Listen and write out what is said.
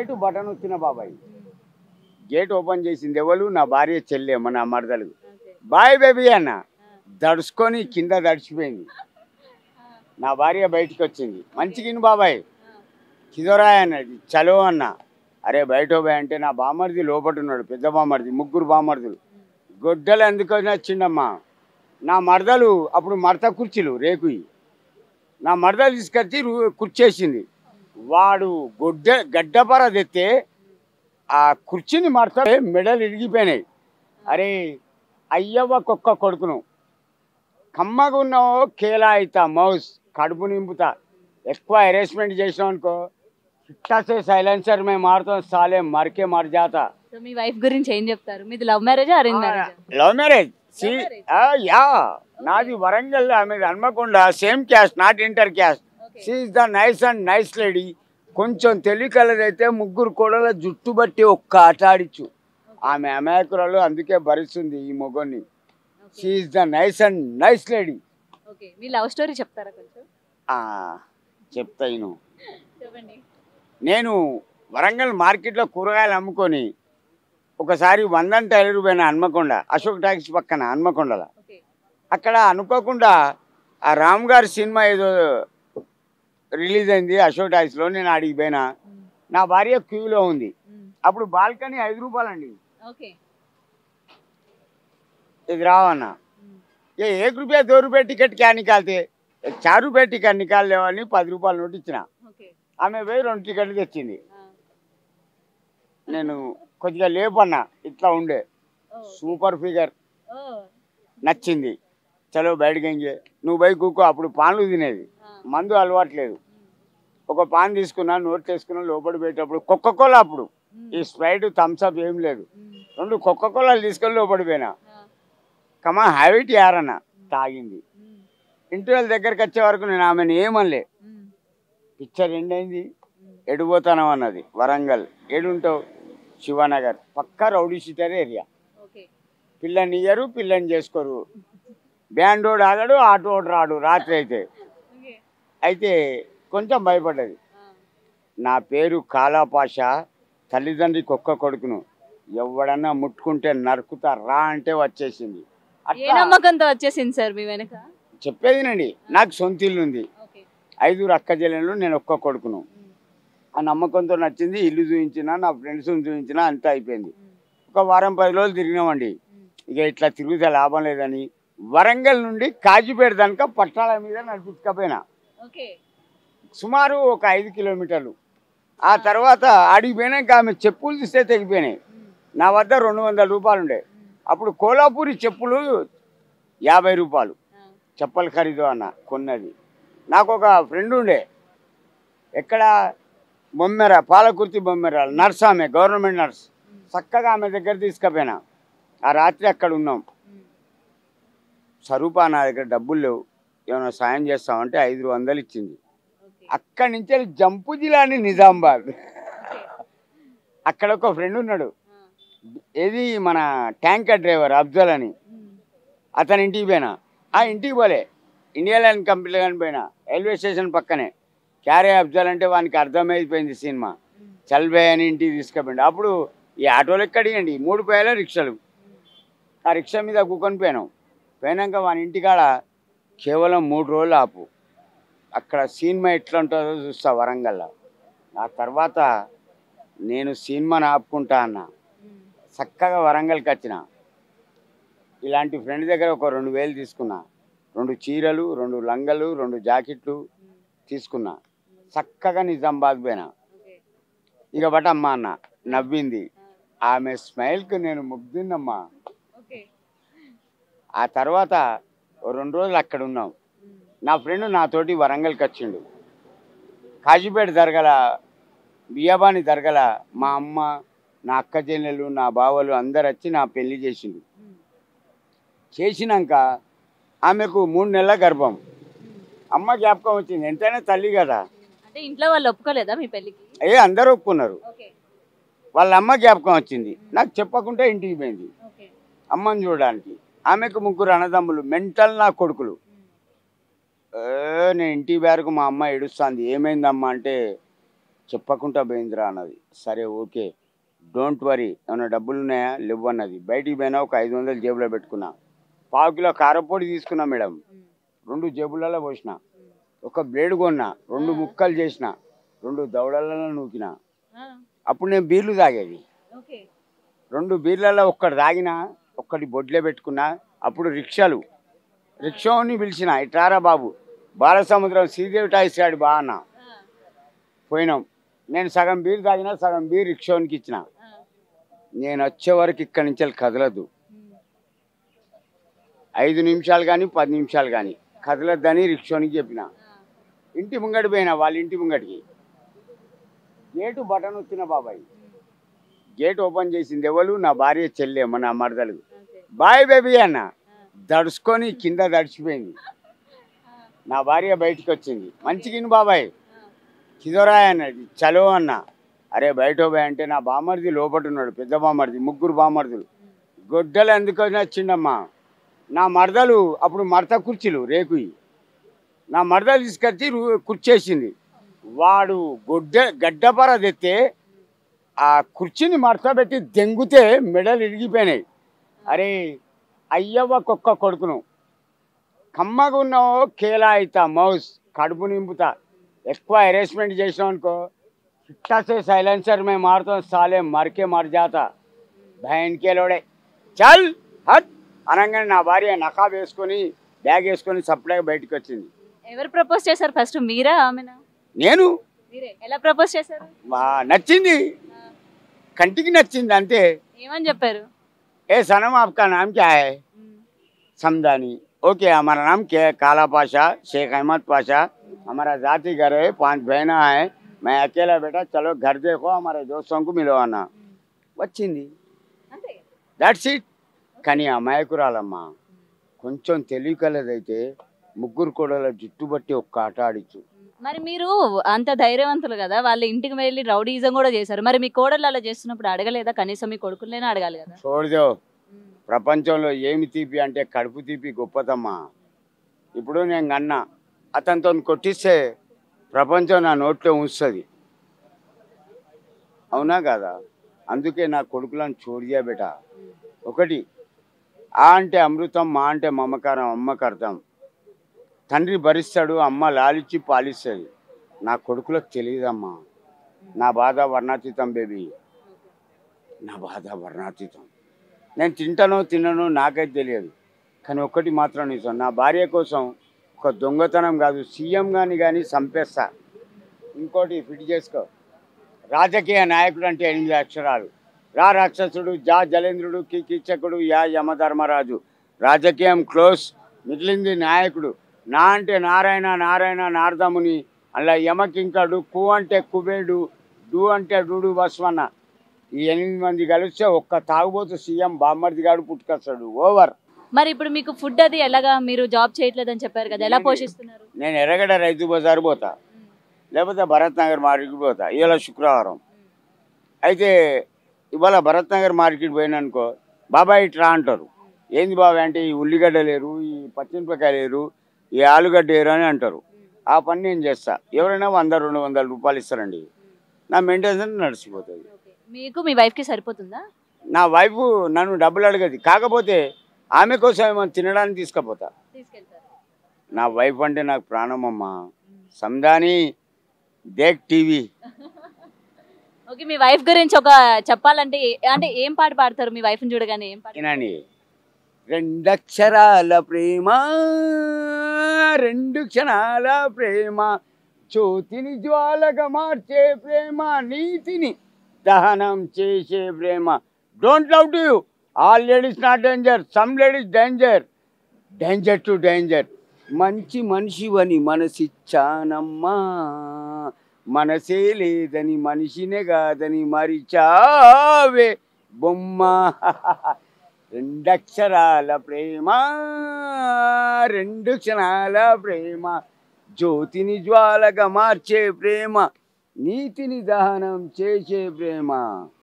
Gate button వచ్చిన బాబాయ్ gate open చేసింది ఎవరు నా భార్య చెల్లెమ్మ నా మరదలు బాయ్ బేబీ అన్న దడుచుకొని కింద దడిచిపోయింది నా భార్య బయటికి వచ్చింది మంచిగిన్ బాబాయ్ కిదోరాయ్ అన్నది చలో అన్న అరే బయట పోయి అంటే నా బామర్ది లోపట ఉన్నాడు పెద్ద బామర్ది ముగ్గురు బామర్దులు గొడ్డలు ఎందుకు వచ్చిండమ్మా నా మరదలు అప్పుడు మడత కుర్చీలు రేకుయి నా మరదలు తీసుకొచ్చి రు- కుర్చేసింది వాడు గొడ్డ గడ్డపర తెస్తే ఆ కుర్చీని మడత మెడలు ఇరిగిపోయినాయి అరే అయ్యవ్వ కుక్క కొడుకును కమ్మగా ఉన్నావో కేలా అవుతా మౌస్ కడుపు నింపుతా ఎక్కువ హెరాస్మెంట్ చేసినాం అనుకో ఇట్టాసే సైలెన్సర్ మేము మారుతాం సాలే మరికే మర్ జాతా సో మీ వైఫ్ గురించి ఏం చెప్తారు మీది love marriage arrange marriage love marriage సి Love marriage? యా నాది వరంగల్ ఆమెది Hanmakonda same caste not inter caste she is the nice and nice lady కొంచెం తెలియకలదైతే ముగ్గురు కోడల జుట్టు బట్టి ఒక్క ఆట ఆడిచ్చు ఆమె అమాయకురాలు అందుకే భరిస్తుంది ఈ మొగోని she is the nice and nice lady okay మీ లవ్ స్టోరీ చెప్తారా కొంచెం చెప్తా నేను చెప్పండి నేను వరంగల్ మార్కెట్లో కూరగాయలు అమ్ముకొని ఒకసారి వందన్ టైలర్ పోయిన హన్మకొండ అశోక్ టాక్స్ పక్కన హన్మకొండలో ఓకే అక్కడ అనుకోకుండా ఆ రామ్ గారి సినిమా ఏదో రిలీజ్ అయింది అశోక్ టాక్స్లో నేను ఆడికి పోయినా నా భార్య క్యూలో ఉంది అప్పుడు బాల్కనీ ఐదు రూపాయలండి ఓకే ఇది రావన్న ये एक रुपया दो रुपये टिकट क्या निकालते एक चार रुपये टिकट निकाल లేవని పది రూపాయలు నోటు ఇచ్చిన ఓకే ఆమె పోయి రెండు టికెట్లు తెచ్చింది నేను కొద్దిగా లేపన్నా ఇట్లా ఉండే సూపర్ ఫిగర్ నచ్చింది చలో బయటకి ఎంగే నువ్వు పోయి కూకో అప్పుడు పాన్లు తినేది మందు అలవాట్లేదు ఒక పాన్ తీసుకున్నా నోట్ చేసుకున్నా లోపల పోయేటప్పుడు కుక్క కోల అప్పుడు ఈ స్ప్రైట్ థమ్స్అప్ ఏం లేదు రెండు కుక్క కోలాలు తీసుకొని లోపల పోయినా కమా హ్యాబిట్ యారన్న తాగింది ఇంటర్వెల్ దగ్గరికి వచ్చే వరకు నేను ఆమెను ఏమనలే పిక్చర్ ఎండ్ అయింది ఎడిపోతానం అన్నది వరంగల్ ఏడుంటావు శివనగర్ పక్కా రౌడీ షీటర్ ఏరియా ఓకే పిల్లని ఇయ్యరు పిల్లని చేసుకోరు బ్యాండోడు ఆగడు ఆటోడు రాడు రాత్రి అయితే ఓకే అయితే కొంచెం భయపడ్డది నా పేరు కాలాపాష తల్లిదండ్రి కుక్క కొడుకును ఎవడన్నా ముట్టుకుంటే నరుకుతా రా అంటే వచ్చేసింది ఏ అట్లా నమ్మకంతో వచ్చేసింది సార్ మీ వెనక చెప్పేదినండి నాకు సొంత ఇల్లు ఉంది ఓకే ఐదుగురు అక్క చెల్లెళ్ళు నేను ఒక్క కొడుకును ఆ నమ్మకంతో నచ్చింది ఇల్లు చూపించిన నా ఫ్రెండ్స్ని చూపించిన అంతా అయిపోయింది ఒక వారం పది రోజులు తిరిగినామండి ఇక ఇట్లా తిరిగితే లాభం లేదని వరంగల్ నుండి కాజీపేట దానిక పట్టాల మీద నడిపించకపోయినా ఓకే సుమారు ఒక ఐదు కిలోమీటర్లు ఆ తర్వాత ఆడికి పోయినాక ఆమె చెప్పులు తీస్తే తెగిపోయినాయి నా వద్ద రెండు వందల రూపాయలు ఉండే అప్పుడు కోలాపూరి చెప్పులు యాభై రూపాయలు చెప్పలు ఖరీదు అన్న కొన్నది నాకు ఒక ఫ్రెండ్ ఉండే ఎక్కడ బొమ్మెర పాలకుర్తి బొమ్మెర నర్స్ ఆమె గవర్నమెంట్ నర్స్ చక్కగా ఆమె దగ్గర తీసుకుపోయినా ఆ రాత్రి అక్కడ ఉన్నాం స్వరూప నా దగ్గర డబ్బులు లేవు ఏమైనా సాయం చేస్తామంటే ఐదు వందలు ఇచ్చింది ఓకే అక్కడి నుంచి వెళ్ళి జంపు జిల్లాని నిజామాబాద్ అక్కడ ఒక ఫ్రెండ్ ఉన్నాడు ఏది మన ట్యాంకర్ డ్రైవర్ అఫ్జల్ అని అతని ఇంటికి పోయినా ఆ ఇంటికి పోలే ఇండియా ల్యాండ్ కంపెనీ కానీ పోయినా రైల్వే స్టేషన్ పక్కనే క్యారే అఫ్జల్ అంటే వానికి అర్థమైపోయింది సినిమా చల్బే అని ఇంటికి తీసుకుపోయింది అప్పుడు ఈ ఆటోలు ఎక్కడియండి మూడు పోయాల రిక్షాలు ఆ రిక్షా మీద కూకొని పోయినాం పోయినాక వాని ఇంటికాడ కేవలం మూడు రోజులు ఆపు అక్కడ సినిమా ఎట్లా ఉంటుందో చూస్తా వరంగల్లో ఆ తర్వాత నేను సినిమాని ఆపుకుంటా అన్నా చక్కగా వరంగల్కి వచ్చిన ఇలాంటి ఫ్రెండ్ దగ్గర ఒక రెండు వేలు తీసుకున్నా రెండు చీరలు రెండు లంగలు రెండు జాకెట్లు తీసుకున్నా చక్కగా నిజామాబాద్ పోయినా ఓకే ఇక బట్ అమ్మ అన్న నవ్వింది ఆమె స్మైల్కి నేను ముగ్ధిన్నమ్మా ఓకే ఆ తర్వాత ఓ రెండు రోజులు అక్కడ ఉన్నాం నా ఫ్రెండ్ నాతోటి వరంగల్కి వచ్చిండు కాజీపేట దరగల బియ్యబాని దరగల మా అమ్మ నా అక్క చెల్లెలు నా బావలు అందరు వచ్చి నా పెళ్లి చేసిండు చేసినాక ఆమెకు మూడు నెలల గర్భం అమ్మ జ్ఞాపకం వచ్చింది ఎంతైనా తల్లి కదా అంటే ఇంట్లో వాళ్ళు ఒప్పుకోలేదా మీ పెళ్ళికి ఏ అందరూ ఒప్పుకున్నారు ఓకే వాళ్ళ అమ్మ జ్ఞాపకం వచ్చింది నాకు చెప్పకుండా ఇంటికి పోయింది ఓకే అమ్మని చూడడానికి ఆమెకు ముగ్గురు అన్నదమ్ములు మెంటల్ నా కొడుకులు ఏ, నేను ఇంటి వరకు మా అమ్మ ఏడుస్తుంది ఏమైందమ్మా అంటే చెప్పకుండా పోయిందిరా అన్నది సరే ఓకే డోంట్ వరీ ఏమైనా డబ్బులు ఉన్నాయా లేవు అన్నది బయటికి పోయినా ఒక ఐదు వందలు జేబులో పెట్టుకున్నా పావు కిలో కారపొడి తీసుకున్నా మేడం రెండు జేబులలో పోసిన ఒక బ్లేడ్ కొన్నా రెండు ముక్కలు చేసిన రెండు దవడలలో నూకిన అప్పుడు నేను బీర్లు తాగేది ఓకే రెండు బీర్లలో ఒక్కటి తాగిన ఒక్కటి బొడ్లే పెట్టుకున్నా అప్పుడు రిక్షాలు రిక్షాని పిలిచిన ఇట్రారా బాబు బాలసముద్రం శ్రీదేవి టాయిస్ గాడి బా అన్న పోయినాం నేను సగం బీర్ తాగినా సగం బీర్ రిక్షానికి ఇచ్చిన నేను వచ్చే వరకు ఇక్కడి నుంచి వెళ్ళి కదలదు ఐదు నిమిషాలు కానీ పది నిమిషాలు కానీ కదలొద్దని రిక్షానికి చెప్పిన ఇంటి ముంగడి పోయినా వాళ్ళ ఇంటి ముంగడికి గేటు బటన్ వచ్చిన బాబాయ్ గేట్ ఓపెన్ చేసింది ఎవరు నా భార్య చెల్లె మన మరదలు బాయ్ బేబీ అన్న దడుచుకొని కింద దడిచిపోయింది నా భార్య బయటికి వచ్చింది మంచిగిన్ బాబాయ్ కిదోరాయ్ అన్నది చలో అన్న అరే బయట పోయి అంటే నా బామర్ది లోపట ఉన్నాడు పెద్ద బామర్ది ముగ్గురు బామర్దులు గొడ్డలు ఎందుకు వచ్చిండమ్మా నా మరదలు అప్పుడు మడత కుర్చీలు రేకుయి నా మరదలు తీసుకొచ్చి రు- కుర్చేసింది వాడు గొడ్డ గడ్డపర తెస్తే ఆ కుర్చీని మడత పెట్టి దెంగితే మెడలు ఇరిగిపోయినాయి అరే అయ్యవ్వ కుక్క కొడుకును కమ్మగా ఉన్నావో కేలా అవుతా మౌస్ కడుపు నింపుతా ఎక్కువ హెరాస్మెంట్ చేసినావు అనుకో ఇట్టా సే సైలెన్సర్ మేము మారుతాం సాలే మరికే మర్ జాతా భయన్ కేలోడే చల్ హట్ అనగానే నా భార్య నకా వేసుకొని బ్యాగ్ వేసుకొని సప్లైగా బయటకు వచ్చింది ఎవరు ప్రపోజ్ చేశారు ఫస్ట్ మీరా ఆమెనా నేను మీరే ఎలా ప్రపోజ్ చేశారు మా నచ్చింది కంటికి నచ్చింది అంతే ఏమని చెప్పారు ఏ సనम आपका नाम क्या है समझानी ओके हमारा नाम क्या है काला पाशा शेख अहमद पाशा हमारा जाति घर है पांच बहना है मैं अकेला बेटा चलो घर देखो हमारे दोस्तों को मिलो आना వచ్చింది అంతే దట్స్ ఇట్ కానీ అమాయకురాలమ్మా కొంచెం తెలియకలదైతే ముగ్గురు కొడల జుట్టు బట్టి ఒక్క ఆట ఆడిచ్చు మరి మీరు అంత ధైర్యవంతులు కదా వాళ్ళ ఇంటికి వెళ్ళి రౌడీజం కూడా చేశారు మరి మీ కోడలు అలా చేస్తున్నప్పుడు అడగలేదా కనీసం మీ కొడుకులైనా అడగాలి కదా చూడదో ప్రపంచంలో ఏమి తీపి అంటే కడుపు తీపి గొప్పతమ్మా ఇప్పుడు నేను కన్నా అతనితో కొట్టిస్తే ప్రపంచం నా నోట్లో ఉంచుతుంది అవునా కదా అందుకే నా కొడుకులను చోడియా బేట ఒకటి ఆ అంటే అమృతం మా అంటే మమకారం అమ్మకు అర్థం తండ్రి భరిస్తాడు అమ్మ లాలిచ్చి పాలిస్తుంది నా కొడుకులకు తెలియదమ్మా నా బాధ వర్ణాతీతం బేబీ నా బాధ వర్ణాతీతం నేను తింటానో తిననో నాకైతే తెలియదు కానీ ఒక్కటి మాత్రం నిజం నా భార్య కోసం ఒక దొంగతనం కాదు సీఎం గాని కానీ చంపేస్తా ఇంకోటి ఫిట్ చేసుకో రాజకీయ నాయకుడు అంటే ఎనిమిది అక్షరాలు రా రాక్షసుడు జా జలేంద్రుడు కి కీచకుడు యా యమధర్మరాజు రాజకీయం క్లోజ్ మిగిలింది నాయకుడు నా అంటే నారాయణ నారాయణ నారదముని అలా యమకింకడు కు అంటే కుబేడు డు అంటే డూడు బస్వన్న ఈ ఎనిమిది మంది కలిస్తే ఒక్క తాగుబోతు సీఎం బామ్మర్ది గాడు పుట్టుకొస్తాడు ఓవర్ మరి ఇప్పుడు మీకు ఫుడ్ అది ఎలాగా మీరు జాబ్ చేయట్లేదని చెప్పారు కదా ఎలా పోషిస్తున్నారు నేను ఎర్రగడ్డ రైతు బజారు పోతా లేకపోతే భరత్ నగర్ మార్కెట్ పోతా ఇవాళ శుక్రవారం అయితే ఇవాళ భరత్ నగర్ మార్కెట్ పోయిననుకో బాబాయ్ ఇట్లా అంటారు ఏంది బాబాయ్ అంటే ఈ ఉల్లిగడ్డ లేరు ఈ పచ్చిమిరపకాయ లేరు ఈ ఆలుగడ్డ లేరు అని అంటారు ఆ పని నేను చేస్తా ఎవరైనా వంద రెండు వందల రూపాయలు ఇస్తారండి నా మెయింటెనెన్స్ నడిచిపోతుంది మీకు మీ వైఫ్ కి సరిపోతుందా నా వైఫ్ నన్ను డబ్బులు అడగదు కాకపోతే ఆమె కోసం ఏమైనా తినడానికి తీసుకుపోతా తీసుకెళ్తారు నా వైఫ్ అంటే నాకు ప్రాణం అమ్మా సందాని దేక్ టీవీ ఓకే మీ వైఫ్ గురించి ఒక చెప్పాలంటే ఏ- అంటే ఏం పాట పాడతారు మీ వైఫ్ ని చూడగానే ఏం పాట వినండి రెండక్షరాల ప్రేమ రెండు క్షణాల ప్రేమ జ్యోతిని జ్వాలగా మార్చే ప్రేమ నీతిని దహనం చేసే ప్రేమ don't love to you all ladies not danger some ladies danger danger to danger మంచి మనిషివని మనసిచ్చానమ్మా మనసే లేదని మనిషినే కాదని మరిచావే బొమ్మ రెండక్షరాల ప్రేమ రెండు క్షణాల ప్రేమ జ్యోతిని జ్వాలగా మార్చే ప్రేమ నీతిని దహనం చేసే ప్రేమ